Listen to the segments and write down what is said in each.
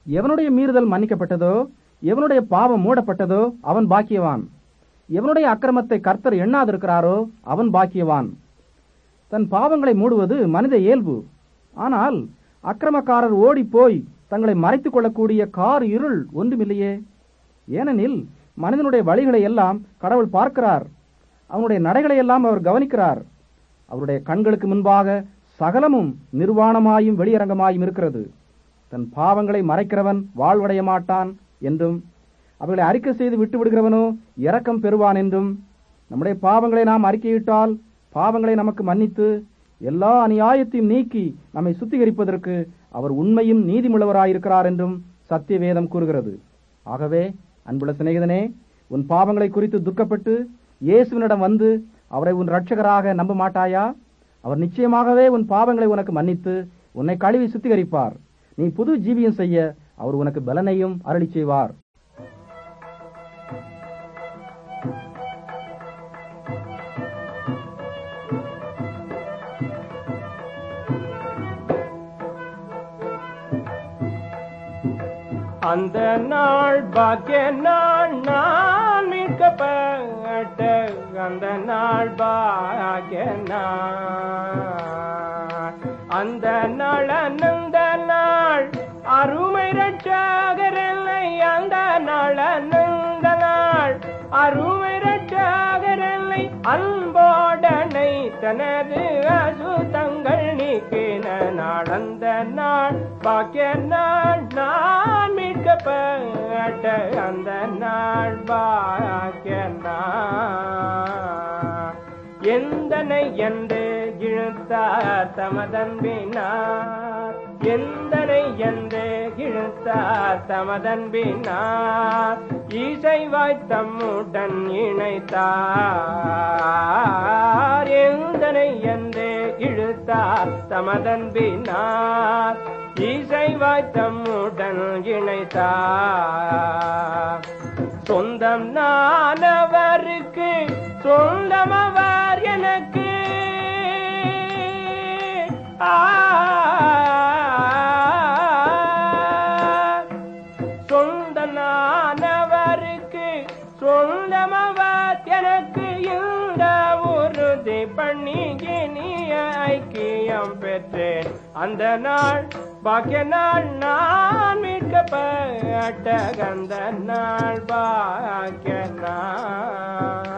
எவனுடைய மீறுதல் மன்னிக்கப்பட்டதோ எவனுடைய பாவம் மூடப்பட்டதோ அவன் பாக்கியவான் எவனுடைய அக்கிரமத்தை கர்த்தர் எண்ணாதிருக்கிறாரோ அவன் பாக்கியவான் தன் பாவங்களை மூடுவது மனித இயல்பு ஆனால் அக்கிரமக்காரர் ஓடிப்போய் தங்களை மறைத்துக் கொள்ளக்கூடிய கார் இருள் ஒன்றுமில்லையே ஏனெனில் மனிதனுடைய வழிகளை எல்லாம் கடவுள் பார்க்கிறார் அவனுடைய நடைகளை எல்லாம் அவர் கவனிக்கிறார் அவருடைய கண்களுக்கு முன்பாக சகலமும் நிர்வாணமாயும் வெளியரங்கமாயும் இருக்கிறது தன் பாவங்களை மறைக்கிறவன் வாழ்வடைய மாட்டான் என்றும் அவைகளை அறிக்கை செய்து விட்டு விடுகிறவனோ இரக்கம் பெறுவான் என்றும் நம்முடைய பாவங்களை நாம் அறிக்கையிட்டால் பாவங்களை நமக்கு மன்னித்து எல்லா அநியாயத்தையும் நீக்கி நம்மை சுத்திகரிப்பதற்கு அவர் உண்மையும் நீதிமுள்ளவராயிருக்கிறார் என்றும் சத்திய வேதம் கூறுகிறது ஆகவே அன்புள்ள சிநேகிதனே உன் பாவங்களை குறித்து துக்கப்பட்டு இயேசுவினிடம் வந்து அவரை உன் ரட்சகராக நம்ப மாட்டாயா அவர் நிச்சயமாகவே உன் பாவங்களை உனக்கு மன்னித்து உன்னை கழுவி சுத்திகரிப்பார் நீ புது ஜீவியம் செய்ய அவர் உனக்கு பலனையும் அருளி செய்வார் அந்த நாள் பாக்கிய நாள் நான் மீட்கப்பட்ட அந்த நாள் பாக்கிய நாள் அந்த நாள் அனந்த நாள் அருமை ரட்சகரில்லை அந்த நாள் அனந்த நாள் அருமை ரட்சகரில்லை அன்போடனை தனது அசுத்தங்கள் நீக்கின நாள் அந்த நாள் பாக்கிய நாள் நான் மீட்கப்பட்ட அந்த நாள் பாக்கிய நாள் எந்தனை என்று இழுத்தார் தமதன்பினார் எந்தனை என்று இழுத்தார் தமதன்பினார் இசைவாய் தம்முடன் இணைத்தார் எந்தனை என்று இழுத்தார் தமதன்பினார் இசைவாய் தம்முடன் இணைத்தார் சொந்தம் நானவருக்கு சொந்தம் அவர் எனக்கு ஆ சொந்த நானவருக்கு சொந்தம் அவர் எனக்கு இந்த உறுதி பண்ணி இனிய ஐக்கியம் பெற்றேன் அந்த நாள் பாக்கிய நாள் நான் மீட்கப்பட்ட அந்த நாள் பாக்கிய நாள்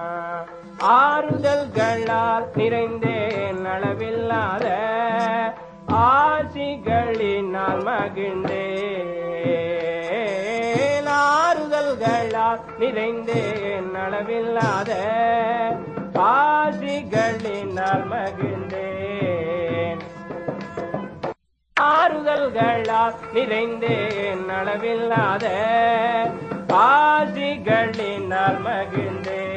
ஆறுதல்களால் நிறைந்தேன் அளவில்லாத ஆசிகளினால் மகிழ்ந்தேன் ஆறுதல்களால் நிறைந்தேன் அளவில்லாத ஆசிகளினால் மகிழ்ந்தேன் ஆறுதல்களால் நிறைந்தேன் அளவில்லாத ஆசிகளினால் மகிழ்ந்தேன்